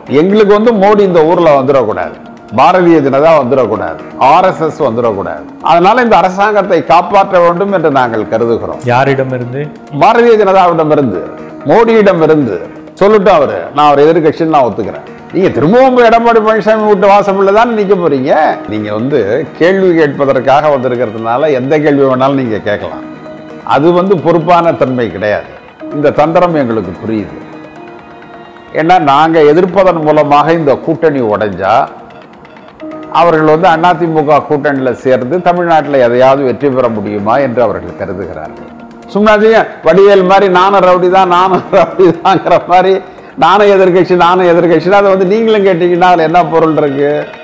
எங்களுக்கு வந்து மோடி இந்த ஊர்ல வந்துடக்கூடாது பாரதிய ஜனதா வந்துடக்கூடாது ஆர்எஸ்எஸ் வந்துடக்கூடாது அதனால இந்த அரசாங்கத்தை காப்பாற்ற வேண்டும் என்று நாங்கள் கருதுகிறோம் யாரிடமிருந்து பாரதிய ஜனதாவிடமிருந்து மோடியிடமிருந்து சொல்லட்டும் அவரு நான் அவர் எதிர்கட்சின்னு நான் ஒத்துக்கிறேன் நீங்க திரும்பவும் போய் எடப்பாடி பழனிசாமி வீட்டு வாசப்பில் தான் நிக்க போறீங்க நீங்க வந்து கேள்வி கேட்பதற்காக வந்திருக்கிறதுனால எந்த கேள்வி வேணாலும் நீங்க கேட்கலாம் அது வந்து பொறுப்பான தன்மை கிடையாது இந்த தந்திரம் எங்களுக்கு புரியுது ஏன்னா நாங்க எதிர்ப்பதன் மூலமாக இந்த கூட்டணி உடைஞ்சா அவர்கள் வந்து அதிமுக கூட்டணியில் சேர்ந்து தமிழ்நாட்டில் எதையாவது வெற்றி பெற முடியுமா என்று அவர்கள் கருதுகிறார்கள் சும்மாதையே வடிவேல் மாதிரி நானும் ரவுடி தான் நானும் ரவுடி தாங்கிற மாதிரி நானும் எதிர்கட்சி நானும் எதிர்கட்சினா அதை வந்து நீங்களும் கேட்டீங்கன்னா அதில் என்ன பொருள் இருக்கு